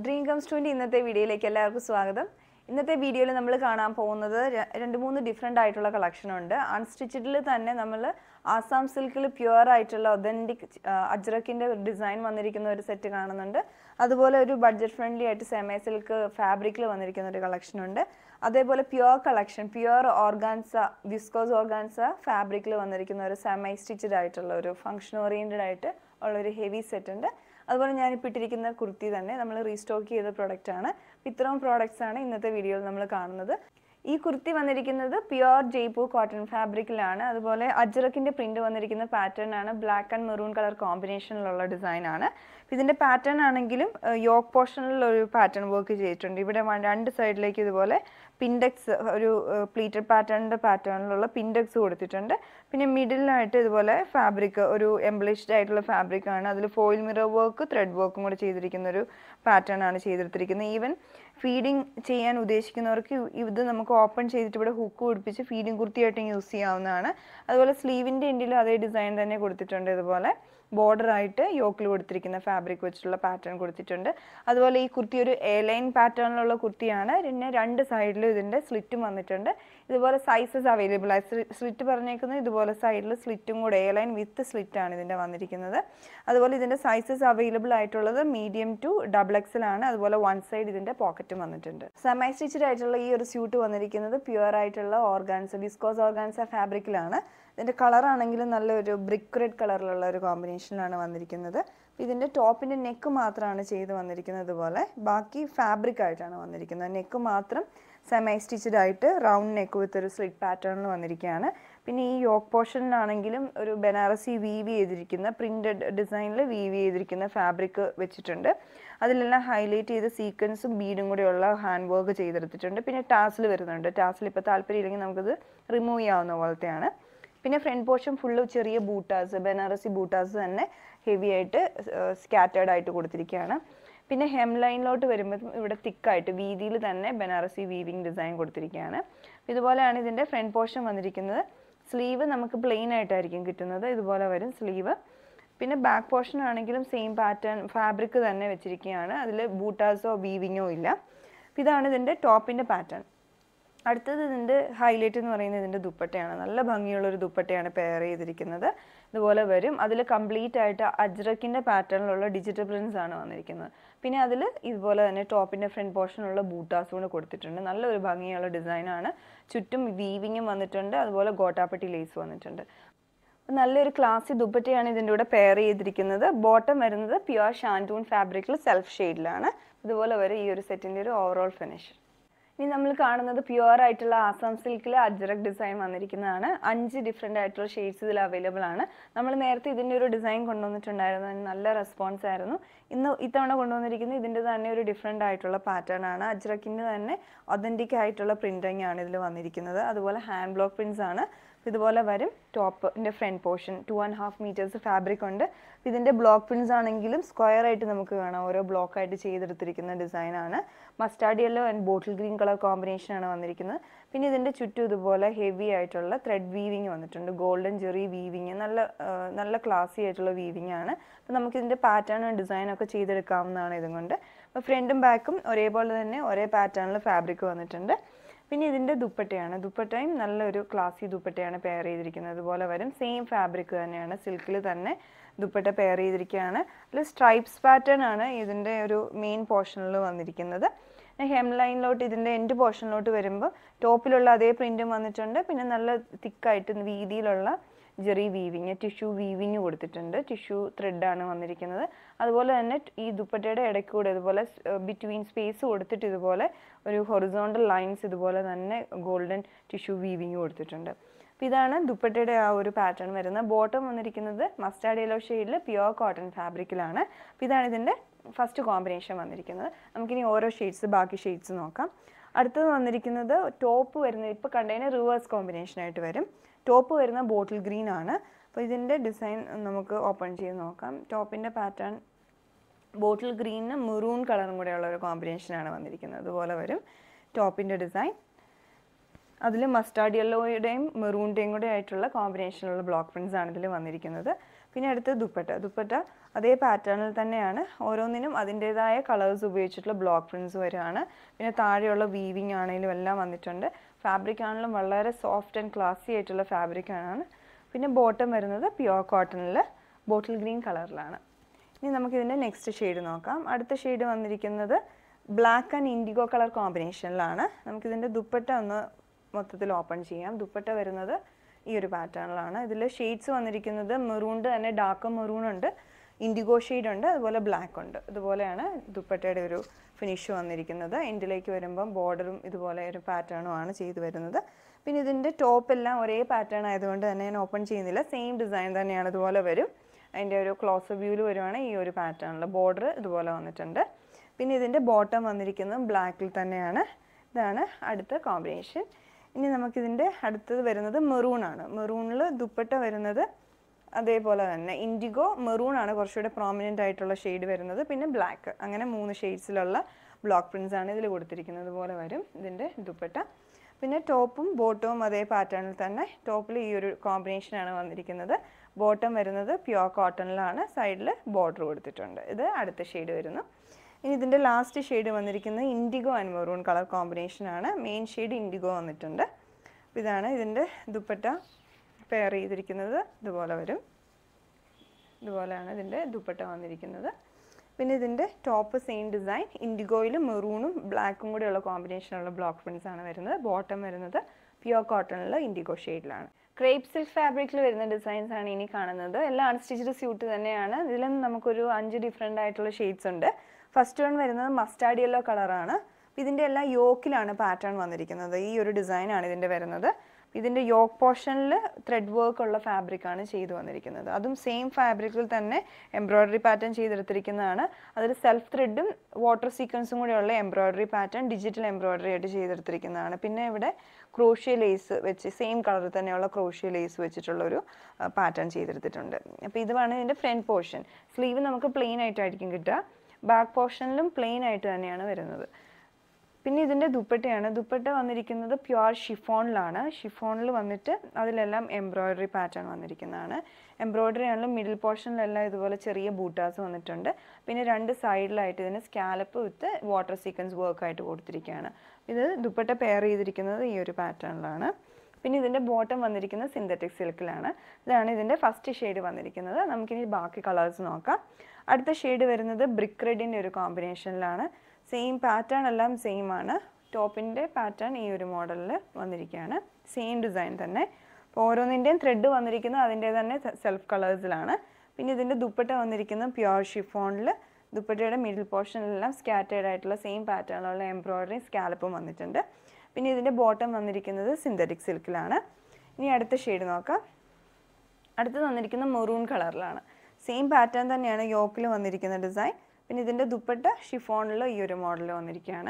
dream comes twenty ഇന്നത്തെ വീഡിയോയിലേക്ക് എല്ലാവർക്കും സ്വാഗതം ഇന്നത്തെ വീഡിയോയിൽ നമ്മൾ കാണാൻ പോകുന്നത് ര- രണ്ട് മൂന്ന് ഡിഫറെൻ്റ് ആയിട്ടുള്ള കളക്ഷൻ ഉണ്ട് അൺസ്റ്റിച്ചഡിൽ തന്നെ നമ്മൾ ആസാം സിൽക്കിൽ പ്യുവർ ആയിട്ടുള്ള ഒതൻറ്റിക് അജ്രക്കിൻ്റെ ഡിസൈൻ വന്നിരിക്കുന്ന ഒരു സെറ്റ് കാണുന്നുണ്ട് അതുപോലെ ഒരു ബഡ്ജറ്റ് ഫ്രണ്ട്ലി ആയിട്ട് സെമി സിൽക്ക് ഫാബ്രിക്കിൽ വന്നിരിക്കുന്ന ഒരു കളക്ഷൻ ഉണ്ട് അതേപോലെ pure collection pure organza viscose organza ഫാബ്രിക്കിൽ വന്നിരിക്കുന്ന ഒരു സെമൈ സ്റ്റിച്ചഡ് ആയിട്ടുള്ള ഒരു ഫങ്ഷൻ ഓറിയൻറ്റഡ് ആയിട്ട് ഉള്ള ഒരു ഹെവി സെറ്റ് ഉണ്ട് അതുപോലെ ഞാനിപ്പോൾ ഇട്ടിരിക്കുന്ന കുർത്തി തന്നെ നമ്മൾ റീസ്റ്റോക്ക് ചെയ്ത പ്രോഡക്റ്റ് ആണ് അപ്പോൾ ഇത്രയും പ്രോഡക്റ്റ്സ് ആണ് ഇന്നത്തെ വീഡിയോയിൽ നമ്മൾ കാണുന്നത് ഈ കുർത്തി വന്നിരിക്കുന്നത് പ്യുവർ ജയ്പൂർ കോട്ടൺ ഫാബ്രിക്കിലാണ് അതുപോലെ അജ്രക്കിൻ്റെ പ്രിന്റ് വന്നിരിക്കുന്ന പാറ്റേൺ ആണ് ബ്ലാക്ക് ആൻഡ് മെറൂൺ കളർ കോമ്പിനേഷനിലുള്ള ഡിസൈൻ ആണ് ഇതിൻ്റെ പാറ്റേൺ ആണെങ്കിലും യോക്ക് പോർഷനിൽ ഒരു പാറ്റേൺ വർക്ക് ചെയ്തിട്ടുണ്ട് ഇവിടെ വ- രണ്ട് സൈഡിലേക്ക് ഇതുപോലെ പിൻഡെക്സ് ഒരു പ്ലീറ്റഡ് പാറ്റേണിൻ്റെ പാറ്റേണിലുള്ള പിൻഡെക്സ് കൊടുത്തിട്ടുണ്ട് പിന്നെ മിഡിലായിട്ട് ഇതുപോലെ ഫാബ്രിക് ഒരു എംബ്ലിഷ്ഡ് ആയിട്ടുള്ള ഫാബ്രിക് ആണ് അതിൽ ഫോയിൽ മിറർ വർക്ക് ത്രെഡ് വർക്കും കൂടെ ചെയ്തിരിക്കുന്ന ഒരു പാറ്റേൺ ആണ് ചെയ്തെടുത്തിരിക്കുന്നത് ഈവൻ ഫീഡിങ് ചെയ്യാൻ ഉദ്ദേശിക്കുന്നവർക്ക് ഇത് നമുക്ക് ഓപ്പൺ ചെയ്തിട്ട് ഇവിടെ ഹുക്ക് പിടിപ്പിച്ച് ഫീഡിങ് കുർത്തിയായിട്ടും യൂസ് ചെയ്യാവുന്നതാണ് അതുപോലെ സ്ലീവിൻ്റെ എൻഡിലും അതേ ഡിസൈൻ തന്നെ കൊടുത്തിട്ടുണ്ട് ഇതുപോലെ ബോർഡർ ആയിട്ട് യോക്കിൽ കൊടുത്തിരിക്കുന്ന ഫാബ്രിക് വെച്ചിട്ടുള്ള പാറ്റേൺ കൊടുത്തിട്ടുണ്ട് അതുപോലെ ഈ കുർത്തി ഒരു എ ലൈൻ പാറ്റേണിലുള്ള കുർത്തിയാണ് പിന്നെ രണ്ട് സൈഡിലും ഇതിൻ്റെ സ്ലിറ്റും വന്നിട്ടുണ്ട് ഇതുപോലെ സൈസസ് അവൈലബിൾ ആയി സ്ലിറ്റ് പറഞ്ഞേക്കുന്നത് ഇതുപോലെ സൈഡിൽ സ്ലിറ്റും കൂടെ എ ലൈൻ വിത്ത് സ്ലിറ്റ് ആണ് ഇതിൻ്റെ വന്നിരിക്കുന്നത് അതുപോലെ ഇതിൻ്റെ സൈസസ് അവൈലബിൾ ആയിട്ടുള്ളത് മീഡിയം ടു ഡബിൾ എക്സൽ ആണ് അതുപോലെ വൺ സൈഡ് ഇതിൻ്റെ പോക്കറ്റും വന്നിട്ടുണ്ട് സെമൈ സ്റ്റിച്ചഡ് ആയിട്ടുള്ള ഈ ഒരു സ്യൂട്ട് വന്നിരിക്കുന്നത് പ്യുവർ ആയിട്ടുള്ള ഓർഗാൻസ വിസ്കോസ് ഓർഗാൻസ ഫാബ്രിക്കിലാണ് ഇതിൻ്റെ കളർ ആണെങ്കിലും നല്ലൊരു ബ്രിക്ക് റെഡ് കളറിലുള്ള ഒരു കോമ്പിനേഷനിലാണ് വന്നിരിക്കുന്നത് ഇതിൻ്റെ ടോപ്പിൻ്റെ നെക്ക് മാത്രമാണ് ചെയ്ത് വന്നിരിക്കുന്നത് ഇതുപോലെ ബാക്കി ഫാബ്രിക് ആയിട്ടാണ് വന്നിരിക്കുന്നത് നെക്ക് മാത്രം സെമൈ സ്റ്റിച്ചഡ് ആയിട്ട് റൗണ്ട് നെക്ക് വിത്ത് ഒരു സ്ലിറ്റ് പാറ്റേണിൽ വന്നിരിക്കുകയാണ് പിന്നെ ഈ യോക്ക് പോർഷനിലാണെങ്കിലും ഒരു ബനാറസി വീവ് ചെയ്തിരിക്കുന്ന പ്രിൻറ്റഡ് ഡിസൈനിൽ വീവ് ചെയ്തിരിക്കുന്ന ഫാബ്രിക് വെച്ചിട്ടുണ്ട് അതിലെല്ലാം ഹൈലൈറ്റ് ചെയ്ത സീക്വൻസും ബീഡും കൂടെയുള്ള ഹാൻഡ് വർക്ക് ചെയ്തെടുത്തിട്ടുണ്ട് പിന്നെ ടാസിൽ വരുന്നുണ്ട് ടാസിൽ ഇപ്പോൾ താല്പര്യം ഇല്ലെങ്കിൽ നമുക്കിത് റിമൂവ് ചെയ്യാവുന്ന പോലത്തെയാണ് പിന്നെ ഫ്രണ്ട് പോർഷൻ ഫുള്ള് ചെറിയ ബൂട്ടാസ് ബനാറസി ബൂട്ടാസ് തന്നെ ഹെവി ആയിട്ട് സ്കാറ്റേർഡ് ആയിട്ട് കൊടുത്തിരിക്കുകയാണ് പിന്നെ ഹെം ലൈനിലോട്ട് വരുമ്പോൾ ഇവിടെ തിക്കായിട്ട് വീതിയിൽ തന്നെ ബനാറസി വീവിങ് ഡിസൈൻ കൊടുത്തിരിക്കുകയാണ് ഇതുപോലെയാണ് ഇതിൻ്റെ ഫ്രണ്ട് പോർഷൻ വന്നിരിക്കുന്നത് സ്ലീവ് നമുക്ക് പ്ലെയിൻ ആയിട്ടായിരിക്കും കിട്ടുന്നത് ഇതുപോലെ വരും സ്ലീവ് പിന്നെ ബാക്ക് പോർഷൻ ആണെങ്കിലും സെയിം പാറ്റേൺ ഫാബ്രിക് തന്നെ വെച്ചിരിക്കുകയാണ് അതിൽ ബൂട്ടാസോ വീവിങ്ങോ ഇല്ല ഇതാണ് ഇതിൻ്റെ ടോപ്പിൻ്റെ പാറ്റേൺ അടുത്തത് ഇതിൻ്റെ ഹൈലൈറ്റ് എന്ന് പറയുന്നത് ഇതിൻ്റെ ദുപ്പട്ടയാണ് നല്ല ഭംഗിയുള്ള ഒരു ദുപ്പട്ടയാണ് പെയർ ചെയ്തിരിക്കുന്നത് ഇതുപോലെ വരും അതിൽ കംപ്ലീറ്റ് ആയിട്ട് അജ്രക്കിൻ്റെ പാറ്റേണിലുള്ള ഡിജിറ്റൽ പ്രിൻസ് ആണ് വന്നിരിക്കുന്നത് പിന്നെ അതിൽ ഇതുപോലെ തന്നെ ടോപ്പിൻ്റെ ഫ്രണ്ട് പോർഷനുള്ള ബൂട്ടാസ് കൂടെ കൊടുത്തിട്ടുണ്ട് നല്ലൊരു ഭംഗിയുള്ള ഡിസൈനാണ് ചുറ്റും വീവിങ്ങും വന്നിട്ടുണ്ട് അതുപോലെ ഗോട്ടാപ്പട്ടി ലേസ് വന്നിട്ടുണ്ട് അപ്പോൾ നല്ലൊരു ക്ലാസി ദുപ്പട്ടയാണ് ഇതിൻ്റെ കൂടെ പെയർ ചെയ്തിരിക്കുന്നത് ബോട്ടം വരുന്നത് പ്യുവർ ഷാൻറ്റൂൺ ഫാബ്രിക്കിൽ സെൽഫ് ഷെയ്ഡിലാണ് ഇതുപോലെ വരും ഈ ഒരു സെറ്റിൻ്റെ ഒരു ഓവറോൾ ഫിനിഷ് ഇനി നമ്മൾ കാണുന്നത് പ്യുവർ ആയിട്ടുള്ള ആസാം സിൽക്കിൽ അജ്രക് ഡിസൈൻ വന്നിരിക്കുന്നതാണ് അഞ്ച് ഡിഫറെൻ്റ് ആയിട്ടുള്ള ഷെയ്ഡ്സ് ഇതിൽ അവൈലബിൾ ആണ് നമ്മൾ നേരത്തെ ഇതിൻ്റെ ഒരു ഡിസൈൻ കൊണ്ടുവന്നിട്ടുണ്ടായിരുന്നു അതിന് നല്ല റെസ്പോൺസ് ആയിരുന്നു ഇന്ന് ഇത്തവണ കൊണ്ടുവന്നിരിക്കുന്നത് ഇതിൻ്റെ തന്നെ ഒരു ഡിഫറെൻ്റ് ആയിട്ടുള്ള പാറ്റേൺ ആണ് അജ്രക്കിൻ്റെ തന്നെ ഒതൻറ്റിക് ആയിട്ടുള്ള പ്രിൻറ്റിംഗ് ആണ് ഇതിൽ വന്നിരിക്കുന്നത് അതുപോലെ ഹാൻഡ് ബ്ലോക്ക് പ്രിൻസ് ആണ് ഇതുപോലെ വരും ടോപ്പിൻ്റെ front portion two and half metres fabric ഉണ്ട് ഇതിൻ്റെ ബ്ലോക്ക് പ്രിൻസ് ആണെങ്കിലും സ്ക്വയർ ആയിട്ട് നമുക്ക് കാണാം ഓരോ ബ്ലോക്ക് ആയിട്ട് ചെയ്തെടുത്തിരിക്കുന്ന ഡിസൈനാണ് mustard yellow and bottle green colour കോമ്പിനേഷനാണ് വന്നിരിക്കുന്നത് പിന്നെ ഇതിൻ്റെ ചുറ്റും ഇതുപോലെ ഹെവി ആയിട്ടുള്ള ത്രെഡ് വീവിങ് വന്നിട്ടുണ്ട് ഗോൾഡൻ ജെറി വീവിങ് നല്ല ആ, നല്ല ക്ലാസി ആയിട്ടുള്ള വീവിങ് ആണ് അപ്പോൾ നമുക്ക് ഇതിൻ്റെ പാറ്റേണും ഡിസൈനും ഒക്കെ ചെയ്തെടുക്കാവുന്നതാണ് ഇതും കൊണ്ട് അപ്പോൾ ഫ്രണ്ടും ബാക്കും ഒരേപോലെ തന്നെ ഒരേ പാറ്റേണിൽ ഫാബ്രിക് വന്നിട്ടുണ്ട് പിന്നെ ഇതിൻ്റെ ദുപ്പട്ടയാണ് ദുപ്പട്ടയും നല്ലൊരു ക്ലാസി ദുപ്പട്ടയാണ് പെയർ ചെയ്തിരിക്കുന്നത് അതുപോലെ വരും സെയിം ഫാബ്രിക് തന്നെയാണ് സിൽക്കിൽ തന്നെ ദുപ്പട്ട പെയർ ചെയ്തിരിക്കുകയാണ് അതിൽ സ്ട്രൈപ്സ് പാറ്റേൺ ആണ് ഇതിൻ്റെ ഒരു മെയിൻ പോർഷനിൽ വന്നിരിക്കുന്നത് ഹെം ലൈനിലോട്ട് ഇതിൻ്റെ എൻഡ് പോർഷനിലോട്ട് വരുമ്പോൾ ടോപ്പിലുള്ള അതേ പ്രിൻറ്റും വന്നിട്ടുണ്ട് പിന്നെ നല്ല തിക്കായിട്ട് വീതിയിലുള്ള ജെറി വീവിങ് ടിഷ്യൂ വീവിങ് കൊടുത്തിട്ടുണ്ട് ടിഷ്യൂ ത്രെഡാണ് വന്നിരിക്കുന്നത് അതുപോലെ തന്നെ ഈ ദുപ്പട്ടയുടെ ഇടയ്ക്ക് കൂടെ ഇതുപോലെ ബിറ്റ്വീൻ സ്പേസ് കൊടുത്തിട്ട് ഇതുപോലെ ഒരു ഹൊറിസോണ്ടൽ ലൈൻസ് ഇതുപോലെ തന്നെ ഗോൾഡൻ ടിഷ്യൂ വീവിങ് കൊടുത്തിട്ടുണ്ട് അപ്പോൾ ഇതാണ് ദുപ്പട്ടയുടെ ആ ഒരു പാറ്റേൺ വരുന്നത് ബോട്ടം വന്നിരിക്കുന്നത് മസ്റ്റാർഡ് യെല്ലോ ഷെയ്ഡിൽ പ്യുവർ കോട്ടൺ ഫാബ്രിക്കിലാണ് അപ്പോൾ ഇതാണ് ഇതിൻ്റെ ഫസ്റ്റ് കോമ്പിനേഷൻ വന്നിരിക്കുന്നത് നമുക്കിനി ഓരോ ഷെയ്ഡ്സ് ബാക്കി ഷെയ്ഡ്സ് നോക്കാം അടുത്തത് വന്നിരിക്കുന്നത് ടോപ്പ് വരുന്നത് ഇപ്പോൾ കണ്ടതിന് റിവേഴ്സ് കോമ്പിനേഷൻ ആയിട്ട് വരും ടോപ്പ് വരുന്ന ബോട്ടിൽ ഗ്രീൻ ആണ് അപ്പോൾ ഇതിൻ്റെ ഡിസൈൻ നമുക്ക് ഓപ്പൺ ചെയ്ത് നോക്കാം ടോപ്പിൻ്റെ പാറ്റേൺ ബോട്ടിൽ ഗ്രീനും മെറൂൺ കളറും കൂടെയുള്ള ഒരു കോമ്പിനേഷനാണ് വന്നിരിക്കുന്നത് അതുപോലെ വരും ടോപ്പിൻ്റെ ഡിസൈൻ അതിൽ മസ്റ്റാർഡ് യെല്ലോയുടെയും മെറൂണിൻ്റെയും കൂടെ ആയിട്ടുള്ള കോമ്പിനേഷനുള്ള ബ്ലോക്ക് പ്രിൻസ് ആണ് ഇതിൽ വന്നിരിക്കുന്നത് പിന്നെ അടുത്ത് ദുപ്പട്ട ദുപ്പട്ട അതേ പാറ്റേണിൽ തന്നെയാണ് ഓരോന്നിനും അതിൻ്റേതായ കളേഴ്സ് ഉപയോഗിച്ചിട്ടുള്ള ബ്ലോക്ക് പ്രിൻറ്റ്സ് വരികയാണ് പിന്നെ താഴെയുള്ള വീവിങ് ആണെങ്കിലും എല്ലാം വന്നിട്ടുണ്ട് ഫാബ്രിക് ആണെങ്കിലും വളരെ സോഫ്റ്റ് ആൻഡ് ക്ലാസി ആയിട്ടുള്ള ഫാബ്രിക് ആണ് പിന്നെ ബോട്ടം വരുന്നത് പ്യുവർ കോട്ടണിൽ ബോട്ടിൽ ഗ്രീൻ കളറിലാണ് ഇനി നമുക്കിതിൻ്റെ നെക്സ്റ്റ് ഷെയ്ഡ് നോക്കാം അടുത്ത ഷെയ്ഡ് വന്നിരിക്കുന്നത് ബ്ലാക്ക് ആൻഡ് ഇൻഡിഗോ കളർ കോമ്പിനേഷനിലാണ് നമുക്കിതിൻ്റെ ദുപ്പട്ട ഒന്ന് മൊത്തത്തിൽ ഓപ്പൺ ചെയ്യാം ദുപ്പട്ട വരുന്നത് ഈ ഒരു പാറ്റേണിലാണ് ഇതിൽ ഷെയ്ഡ്സ് വന്നിരിക്കുന്നത് മെറൂണിൻ്റെ തന്നെ ഡാർക്ക് മെറൂൺ ഉണ്ട് ഇൻഡിഗോ ഷെയ്ഡ് ഉണ്ട് അതുപോലെ ബ്ലാക്ക് ഉണ്ട് ഇതുപോലെയാണ് ദുപ്പട്ടയുടെ ഒരു ഫിനിഷ് വന്നിരിക്കുന്നത് എൻഡിലേക്ക് വരുമ്പം ബോർഡറും ഇതുപോലെ ഒരു പാറ്റേണും ആണ് ചെയ്തു വരുന്നത് പിന്നെ ഇതിൻ്റെ ടോപ്പ് എല്ലാം ഒരേ പാറ്റേൺ ആയതുകൊണ്ട് തന്നെ ഞാൻ ഓപ്പൺ ചെയ്യുന്നില്ല സെയിം ഡിസൈൻ തന്നെയാണ് ഇതുപോലെ വരും അതിൻ്റെ ഒരു ക്ലോസ് വ്യൂവിൽ വരുവാണെങ്കിൽ ഈ ഒരു പാറ്റേണിൽ ബോർഡർ ഇതുപോലെ വന്നിട്ടുണ്ട് പിന്നെ ഇതിൻ്റെ ബോട്ടം വന്നിരിക്കുന്നത് ബ്ലാക്കിൽ തന്നെയാണ് ഇതാണ് അടുത്ത കോമ്പിനേഷൻ ഇനി നമുക്കിതിൻ്റെ അടുത്തത് വരുന്നത് മെറൂൺ ആണ് മെറൂണിൽ ദുപ്പട്ട വരുന്നത് അതേപോലെ തന്നെ ഇൻഡിഗോ മെറൂൺ ആണ് കുറച്ചുകൂടെ പ്രോമിനൻ്റ് ആയിട്ടുള്ള ഷെയ്ഡ് വരുന്നത് പിന്നെ ബ്ലാക്ക് അങ്ങനെ മൂന്ന് ഷെയ്ഡ്സിലുള്ള ബ്ലോക്ക് പ്രിൻസ് ആണ് ഇതിൽ കൊടുത്തിരിക്കുന്നത് പോലെ വരും ഇതിൻ്റെ ദുപ്പട്ട പിന്നെ ടോപ്പും ബോട്ടവും അതേ പാറ്റേണിൽ തന്നെ ടോപ്പിൽ ഈ ഒരു കോമ്പിനേഷനാണ് വന്നിരിക്കുന്നത് ബോട്ടം വരുന്നത് പ്യുവർ കോട്ടണിലാണ് സൈഡിൽ ബോർഡർ കൊടുത്തിട്ടുണ്ട് ഇത് അടുത്ത ഷെയ്ഡ് വരുന്നു ഇനി ഇതിൻ്റെ ലാസ്റ്റ് ഷെയ്ഡ് വന്നിരിക്കുന്നത് ഇൻഡിഗോ ആൻഡ് മെറൂൺ കളർ കോമ്പിനേഷനാണ് മെയിൻ ഷെയ്ഡ് ഇൻഡിഗോ വന്നിട്ടുണ്ട് അപ്പോൾ ഇതാണ് ഇതിൻ്റെ ദുപ്പട്ട പെയർ ചെയ്തിരിക്കുന്നത് ഇതുപോലെ വരും ഇതുപോലെയാണ് ഇതിൻ്റെ ദുപ്പട്ട വന്നിരിക്കുന്നത് പിന്നെ ഇതിൻ്റെ ടോപ്പ് സെയിം ഡിസൈൻ ഇൻഡിഗോയിലും മെറൂണും ബ്ലാക്കും കൂടെയുള്ള കോമ്പിനേഷനുള്ള ബ്ലോക്ക് പ്രിൻസ് ആണ് വരുന്നത് ബോട്ടം വരുന്നത് പ്യുവർ കോട്ടണിൽ ഇൻഡിഗോ ഷെയ്ഡിലാണ് ക്രേപ്പ് സിൽക്ക് ഫാബ്രിക്കിൽ വരുന്ന ഡിസൈൻസ് ആണ് ഇനി കാണുന്നത് എല്ലാം അൺസ്റ്റിച്ച്ഡ് സ്യൂട്ട് തന്നെയാണ് ഇതിലും നമുക്കൊരു അഞ്ച് ഡിഫറെൻ്റ് ആയിട്ടുള്ള ഷെയ്ഡ്സ് ഉണ്ട് ഫസ്റ്റ് വൺ വരുന്നത് മസ്റ്റാർഡ് യെല്ലോ കളറാണ് ഇതിൻ്റെ എല്ലാം യോക്കിലാണ് പാറ്റേൺ വന്നിരിക്കുന്നത് ഈ ഒരു ഡിസൈനാണ് ഇതിൻ്റെ വരുന്നത് ഇതിൻ്റെ യോക്ക് പോർഷനിൽ ത്രെഡ് വർക്ക് ഉള്ള ഫാബ്രിക്കാണ് ചെയ്തു വന്നിരിക്കുന്നത് അതും സെയിം ഫാബ്രിക്കിൽ തന്നെ എംബ്രോയ്ഡറി പാറ്റേൺ ചെയ്തെടുത്തിരിക്കുന്നതാണ് അതിൽ സെൽഫ് ത്രെഡും വാട്ടർ സീക്വൻസും കൂടെയുള്ള എംബ്രോയ്ഡറി പാറ്റേൺ ഡിജിറ്റൽ എംബ്രോയ്ഡറി ആയിട്ട് ചെയ്തെടുത്തിരിക്കുന്നതാണ് പിന്നെ ഇവിടെ ക്രോഷ്യ ലേസ് വെച്ച് സെയിം കളറിൽ തന്നെയുള്ള ക്രോഷ്യ ലേസ് വെച്ചിട്ടുള്ളൊരു പാറ്റേൺ ചെയ്തെടുത്തിട്ടുണ്ട് അപ്പോൾ ഇതുമാണ് ഇതിൻ്റെ ഫ്രണ്ട് പോർഷൻ സ്ലീവ് നമുക്ക് പ്ലെയിൻ ആയിട്ടായിരിക്കും കിട്ടുക ബാക്ക് പോർഷനിലും പ്ലെയിൻ ആയിട്ട് തന്നെയാണ് വരുന്നത് പിന്നെ ഇതിൻ്റെ ദുപ്പട്ടയാണ് ദുപ്പട്ട വന്നിരിക്കുന്നത് പ്യുവർ ഷിഫോണിലാണ് ഷിഫോണിൽ വന്നിട്ട് അതിലെല്ലാം എംബ്രോയ്ഡറി പാറ്റേൺ വന്നിരിക്കുന്നതാണ് എംബ്രോയ്ഡറി ആണെങ്കിലും മിഡിൽ പോർഷനിലെല്ലാം ഇതുപോലെ ചെറിയ ബൂട്ടാസ് വന്നിട്ടുണ്ട് പിന്നെ രണ്ട് സൈഡിലായിട്ട് ഇതിന് സ്കാലപ്പ് വിത്ത് വാട്ടർ സീക്വൻസ് വർക്കായിട്ട് കൊടുത്തിരിക്കുകയാണ് ഇത് ദുപ്പട്ട പെയർ ചെയ്തിരിക്കുന്നത് ഈ ഒരു പാറ്റേണിലാണ് പിന്നെ ഇതിൻ്റെ ബോട്ടം വന്നിരിക്കുന്നത് സിന്തറ്റിക് സിൽക്കിലാണ് ഇതാണ് ഇതിൻ്റെ ഫസ്റ്റ് ഷെയ്ഡ് വന്നിരിക്കുന്നത് നമുക്കിനി ബാക്കി കളേഴ്സ് നോക്കാം അടുത്ത ഷെയ്ഡ് വരുന്നത് ബ്രിക്ക് റെഡിൻ്റെ ഒരു കോമ്പിനേഷനിലാണ് സെയിം പാറ്റേൺ എല്ലാം സെയിം ആണ് ടോപ്പിൻ്റെ പാറ്റേൺ ഈ ഒരു മോഡലിൽ വന്നിരിക്കുകയാണ് സെയിം ഡിസൈൻ തന്നെ അപ്പോൾ ഓരോന്നിൻ്റെയും ത്രെഡ് വന്നിരിക്കുന്നത് അതിൻ്റെ തന്നെ സെൽഫ് കളേഴ്സിലാണ് പിന്നെ ഇതിൻ്റെ ദുപ്പട്ട വന്നിരിക്കുന്നത് പ്യുവർ ഷിഫോണിൽ ദുപ്പട്ടയുടെ മിഡിൽ പോർഷനിലെല്ലാം സ്കാറ്റേഡ് ആയിട്ടുള്ള സെയിം പാറ്റേണിലുള്ള എംബ്രോയ്ഡറി സ്കാലപ്പും വന്നിട്ടുണ്ട് പിന്നെ ഇതിൻ്റെ ബോട്ടം വന്നിരിക്കുന്നത് സിന്തറ്റിക് സിൽക്കിലാണ് ഇനി അടുത്ത ഷെയ്ഡ് നോക്കാം അടുത്തത് വന്നിരിക്കുന്നത് മെറൂൺ കളറിലാണ് സെയിം പാറ്റേൺ തന്നെയാണ് യോക്കിൽ വന്നിരിക്കുന്ന ഡിസൈൻ പിന്നെ ഇതിൻ്റെ ദുപ്പട്ട ഷിഫോണിൽ ഈ ഒരു മോഡൽ വന്നിരിക്കുകയാണ്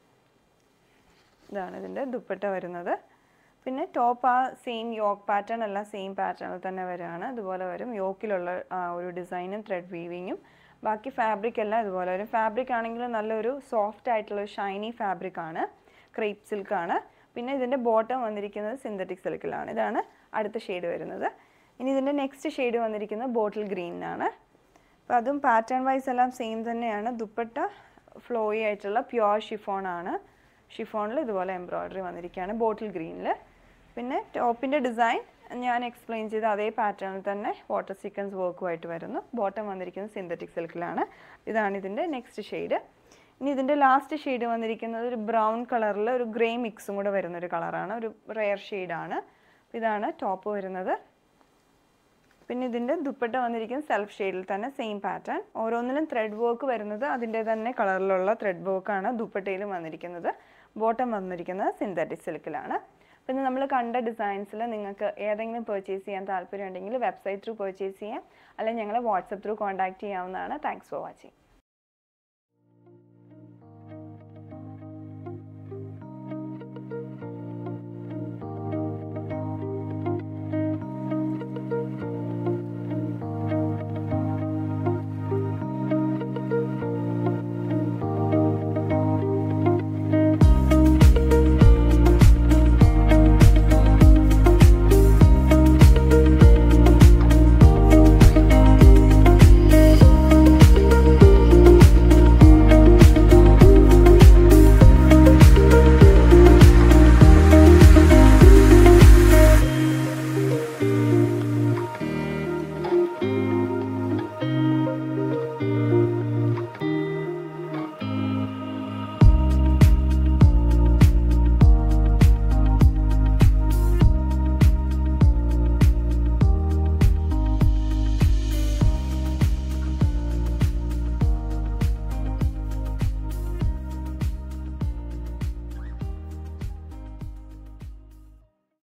ഇതാണ് ഇതിൻ്റെ ദുപ്പട്ട വരുന്നത് പിന്നെ ടോപ്പ് ആ സെയിം യോക്ക് പാറ്റേൺ എല്ലാം സെയിം പാറ്റേണിൽ തന്നെ വരികയാണ് ഇതുപോലെ വരും യോക്കിലുള്ള ആ ഒരു ഡിസൈനും ത്രെഡ് വീവിങ്ങും ബാക്കി ഫാബ്രിക് എല്ലാം ഇതുപോലെ വരും ഫാബ്രിക് ആണെങ്കിൽ നല്ലൊരു സോഫ്റ്റ് ആയിട്ടുള്ള ഷൈനി ഫാബ്രിക് ആണ് ക്രേപ്പ് സിൽക്കാണ് പിന്നെ ഇതിൻ്റെ ബോട്ടം വന്നിരിക്കുന്നത് സിന്തറ്റിക് സിൽക്കിലാണ് ഇതാണ് അടുത്ത ഷെയ്ഡ് വരുന്നത് ഇനി ഇതിൻ്റെ നെക്സ്റ്റ് ഷെയ്ഡ് വന്നിരിക്കുന്നത് ബോട്ടിൽ ഗ്രീനിനാണ് അപ്പോൾ അതും പാറ്റേൺ വൈസ് എല്ലാം സെയിം തന്നെയാണ് ദുപ്പട്ട ഫ്ലോയി ആയിട്ടുള്ള പ്യുവർ ഷിഫോൺ ആണ് ഷിഫോണിൽ ഇതുപോലെ എംബ്രോയ്ഡറി വന്നിരിക്കുകയാണ് ബോട്ടിൽ ഗ്രീനിൽ പിന്നെ ടോപ്പിൻ്റെ ഡിസൈൻ ഞാൻ എക്സ്പ്ലെയിൻ ചെയ്ത അതേ പാറ്റേണിൽ തന്നെ വാട്ടർ സീക്വൻസ് വർക്കുമായിട്ട് വരുന്നു ബോട്ടം വന്നിരിക്കുന്നത് സിന്തറ്റിക് സിൽക്കിലാണ് ഇതാണ് ഇതിൻ്റെ നെക്സ്റ്റ് ഷെയ്ഡ് ഇനി ഇതിൻ്റെ ലാസ്റ്റ് ഷെയ്ഡ് വന്നിരിക്കുന്നത് ഒരു ബ്രൗൺ കളറിൽ ഒരു ഗ്രേ മിക്സും കൂടെ വരുന്ന ഒരു കളറാണ് ഒരു റെയർ ഷെയ്ഡാണ് ഇതാണ് ടോപ്പ് വരുന്നത് പിന്നെ ഇതിൻ്റെ ദുപ്പട്ട വന്നിരിക്കുന്നത് സെൽഫ് ഷെയ്ഡിൽ തന്നെ സെയിം പാറ്റേൺ ഓരോന്നിലും ത്രെഡ് വർക്ക് വരുന്നത് അതിൻ്റെ തന്നെ കളറിലുള്ള ത്രെഡ് വർക്കാണ് ദുപ്പട്ടയിലും വന്നിരിക്കുന്നത് ബോട്ടം വന്നിരിക്കുന്നത് സിന്തറ്റിക് സിൽക്കിലാണ് പിന്നെ നമ്മൾ കണ്ട ഡിസൈൻസിൽ നിങ്ങൾക്ക് ഏതെങ്കിലും പർച്ചേസ് ചെയ്യാൻ താല്പര്യം ഉണ്ടെങ്കിൽ വെബ്സൈറ്റ് ത്രൂ പർച്ചേസ് ചെയ്യാം അല്ലെങ്കിൽ ഞങ്ങളെ വാട്സപ്പ് ത്രൂ കോൺടാക്ട് ചെയ്യാവുന്നതാണ് താങ്ക്സ് ഫോർ വാച്ചിങ്